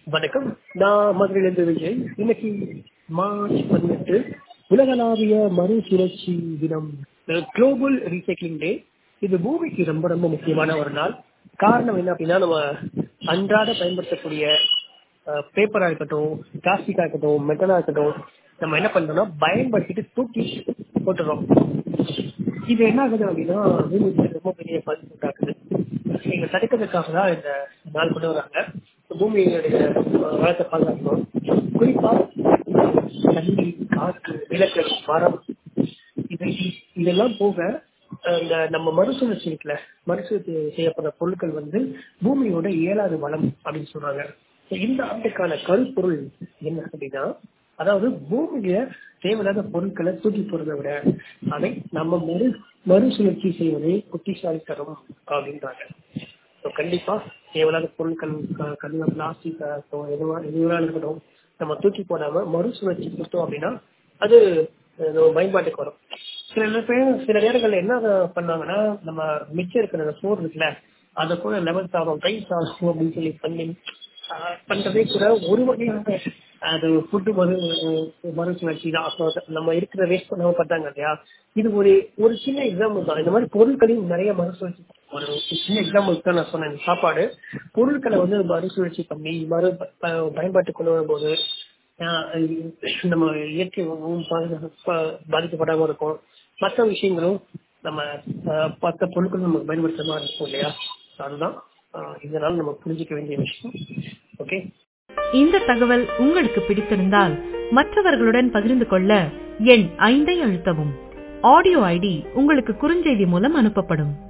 வணக்கம் நான் மதுரையிலிருந்து விஜய் இன்னைக்கு மார்ச் பதினெட்டு உலகளாவிய மறுசுழற்சி தினம் குளோபல் ரீசைக்ளிங் டே இது பூமிக்கு ரொம்ப ரொம்ப முக்கியமான ஒரு நாள் காரணம் என்ன அப்படின்னா நம்ம அன்றாட பயன்படுத்தக்கூடிய பேப்பரா இருக்கட்டும் பிளாஸ்டிக்கா இருக்கட்டும் மெட்டலா இருக்கட்டும் நம்ம என்ன பண்றோம்னா பயன்படுத்திட்டு தூக்கி போட்டுறோம் இது என்ன ஆகுது அப்படின்னா பூமிக்கு ரொம்ப பெரிய பாதிப்பு உண்டாக்குது நீங்க தடுக்கிறதுக்காக தான் இந்த நாள் கொண்டு வராங்க பூமியுடைய வளத்தை பாதுகாக்கணும் குறிப்பா தண்ணி காற்று விளக்கு மரம் இது இதெல்லாம் போக இந்த நம்ம மறுசுழற்சி இருக்குல்ல மறுசுழற்சி செய்யப்படுற பொருட்கள் வந்து பூமியோட ஏழாவது வளம் அப்படின்னு சொல்றாங்க இந்த ஆண்டுக்கான கருப்பொருள் என்ன அப்படின்னா அதாவது பூமியில தேவையில்லாத பொருட்களை தூக்கி போறதை விட அதை நம்ம மறு மறுசுழற்சி செய்வதே புத்திசாலித்தனம் அப்படின்றாங்க கண்டிப்பா தேவையில்லாத பொருட்கள் கல்ல பிளாஸ்டிக் இருக்கட்டும் எதுவா எதுவாக இருக்கட்டும் நம்ம தூக்கி போடாம மறுசுழற்சி கொடுத்தோம் அப்படின்னா அது பயன்பாட்டுக்கு வரும் சில பேர் சில நேரங்கள்ல என்ன பண்ணாங்கன்னா நம்ம மிச்சம் இருக்கிற சோறு இருக்குல்ல அதை கூட லெமன் சாதம் கை சாதம் அப்படின்னு சொல்லி பண்ணி பண்றதே கூட ஒரு வகையான அது ஃபுட்டு மறு மறுசுழற்சி தான் நம்ம இருக்கிற வேஸ்ட் பண்ணாம பண்றாங்க இல்லையா இது ஒரு ஒரு சின்ன எக்ஸாம்பிள் தான் இந்த மாதிரி பொருட்களையும் நிறைய மறுசுழற்சி ஒரு சின்ன எக்ஸாம்பிள் தான் நான் சொன்னேன் சாப்பாடு பொருட்களை வந்து மறுசுழற்சி பண்ணி மறு பயன்பாட்டுக்கு கொண்டு வரும்போது நம்ம இயற்கை பாதிக்கப்படாம இருக்கும் மற்ற விஷயங்களும் நம்ம மற்ற பொருட்களும் நமக்கு பயன்படுத்தாம இருக்கும் இல்லையா அதுதான் இதனால நம்ம புரிஞ்சுக்க வேண்டிய விஷயம் ஓகே இந்த தகவல் உங்களுக்கு பிடித்திருந்தால் மற்றவர்களுடன் பகிர்ந்து கொள்ள எண் ஐந்தை அழுத்தவும் ஆடியோ ஐடி உங்களுக்கு குறுஞ்செய்தி மூலம் அனுப்பப்படும்